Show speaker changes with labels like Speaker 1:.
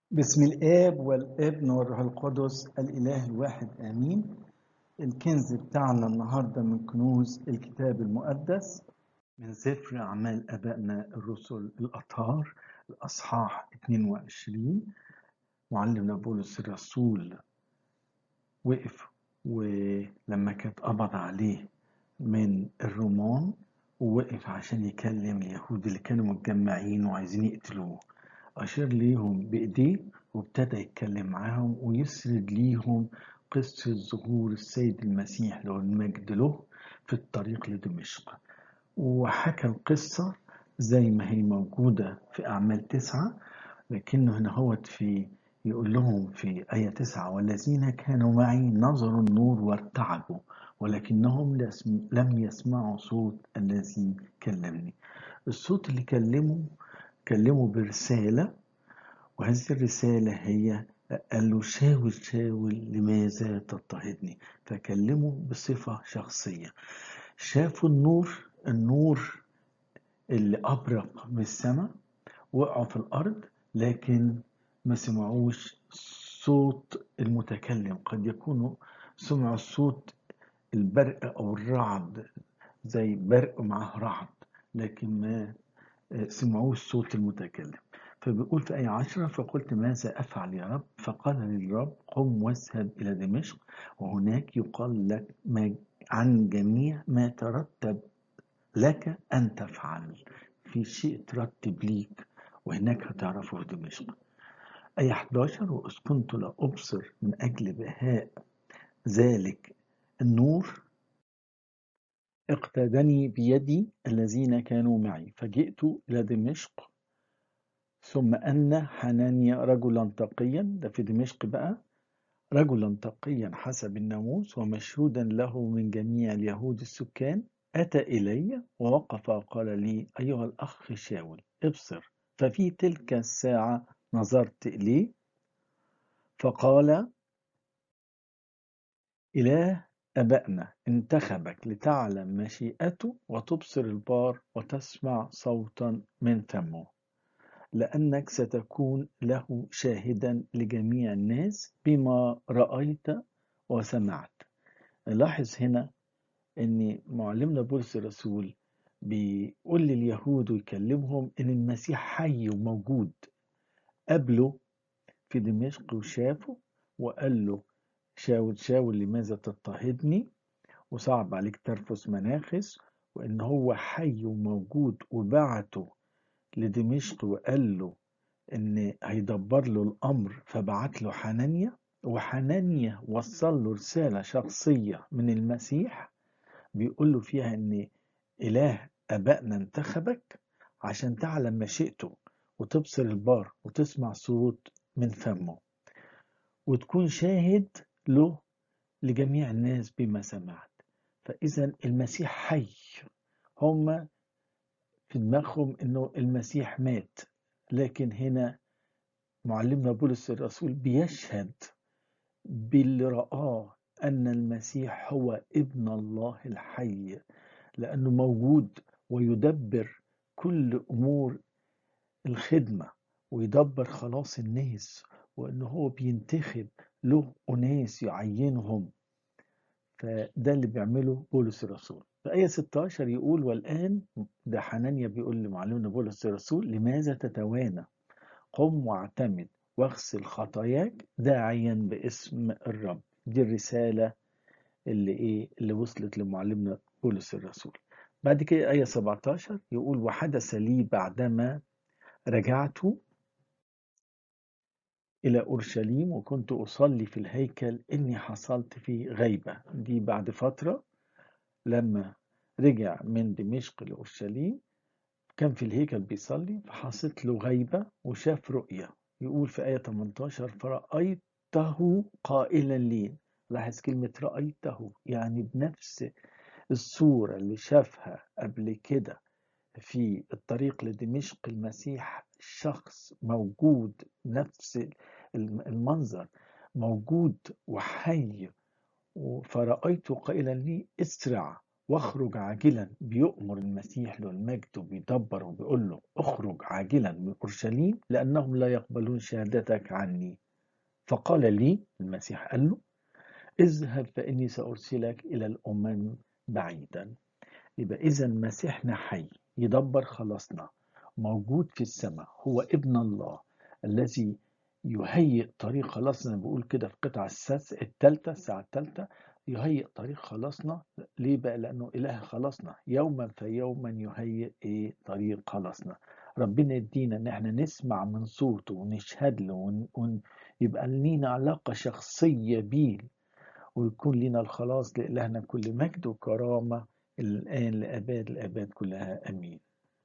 Speaker 1: بسم الآب والابن والروح القدس الإله الواحد آمين الكنز بتاعنا النهاردة من كنوز الكتاب المقدس من سفر أعمال آبائنا الرسل الأطهار الأصحاح 22 معلمنا بولس الرسول وقف ولما كانت قبض عليه من الرومان ووقف عشان يكلم اليهود اللي كانوا متجمعين وعايزين يقتلوه أشار ليهم بإيديه وابتدى يتكلم معاهم ويسرد ليهم قصة ظهور السيد المسيح له المجد له في الطريق لدمشق وحكى القصة زي ما هي موجودة في أعمال تسعة لكنه هنا هوت في يقول لهم في آية تسعة والذين كانوا معي نظروا النور وارتعبوا ولكنهم لم يسمعوا صوت الذي كلمني الصوت اللي كلمه كلمه برسالة وهذه الرسالة هي قال له شاول شاول لماذا تضطهدني فكلمه بصفة شخصية شافوا النور النور اللي أبرق من السماء وقعوا في الأرض لكن ما سمعوش صوت المتكلم قد يكونوا سمعوا صوت البرق أو الرعد زي برق معه رعد لكن ما سمعوش صوت المتكلم فبيقول في آية عشرة فقلت ماذا أفعل يا رب فقال لي الرب قم واذهب إلى دمشق وهناك يقال لك ما عن جميع ما ترتب لك أن تفعل في شيء ترتب ليك وهناك هتعرفه في دمشق آية 11 وإذ كنت لا أبصر من أجل بهاء ذلك النور اقتدني بيدي الذين كانوا معي فجئت إلى دمشق ثم أن حنانيا رجلا تقيا ده في دمشق بقى رجلا تقيا حسب الناموس ومشهودا له من جميع اليهود السكان أتى إلي ووقف وقال لي أيها الأخ شاول ابصر ففي تلك الساعة نظرت إليه فقال إله أبائنا انتخبك لتعلم مشيئته وتبصر البار وتسمع صوتا من فمه لأنك ستكون له شاهدا لجميع الناس بما رأيت وسمعت لاحظ هنا أن معلمنا بولس الرسول بيقول لليهود ويكلمهم أن المسيح حي وموجود قابله في دمشق وشافه وقال له شاول شاول لماذا تضطهدني وصعب عليك ترفس مناخس وان هو حي وموجود وبعته لدمشق وقال له ان هيدبر له الامر فبعت له حنانيا وحنانيا وصل له رسالة شخصية من المسيح بيقول له فيها ان اله ابائنا انتخبك عشان تعلم مشيئته وتبصر البار وتسمع صوت من فمه وتكون شاهد له لجميع الناس بما سمعت فإذا المسيح حي هم في دماغهم انه المسيح مات لكن هنا معلمنا بولس الرسول بيشهد باللي رآه أن المسيح هو ابن الله الحي لأنه موجود ويدبر كل أمور الخدمة ويدبر خلاص الناس وأنه هو بينتخب له أناس يعينهم فده اللي بيعمله بولس الرسول في آية 16 يقول والآن ده حنانيا بيقول لمعلمنا بولس الرسول لماذا تتوانى قم واعتمد واغسل خطاياك داعيا باسم الرب دي الرسالة اللي ايه اللي وصلت لمعلمنا بولس الرسول بعد كده آية 17 يقول وحدث لي بعدما رجعت إلى أورشليم وكنت أصلي في الهيكل إني حصلت في غيبة دي بعد فترة لما رجع من دمشق لأورشليم كان في الهيكل بيصلي فحصلت له غيبة وشاف رؤية يقول في آية 18 فرأيته قائلا لي لاحظ كلمة رأيته يعني بنفس الصورة اللي شافها قبل كده في الطريق لدمشق المسيح شخص موجود نفس المنظر موجود وحي فرأيت قائلا لي اسرع واخرج عاجلا بيؤمر المسيح له المجد وبيدبر وبيقول له اخرج عاجلا من اورشليم لانهم لا يقبلون شهادتك عني فقال لي المسيح قال له اذهب فاني سارسلك الى الامم بعيدا يبقى اذا مسيحنا حي يدبر خلاصنا موجود في السماء هو ابن الله الذي يهيئ طريق خلاصنا بقول كده في قطعة السادسة الثالثة الساعة الثالثة يهيئ طريق خلاصنا ليه بقى لأنه إله خلاصنا يوما فيوما يهيئ إيه طريق خلاصنا ربنا يدينا إن إحنا نسمع من صوته ونشهد له ون... ون... يبقى لينا علاقة شخصية بيه ويكون لنا الخلاص لإلهنا كل مجد وكرامة الآن لأباد الآباد كلها أمين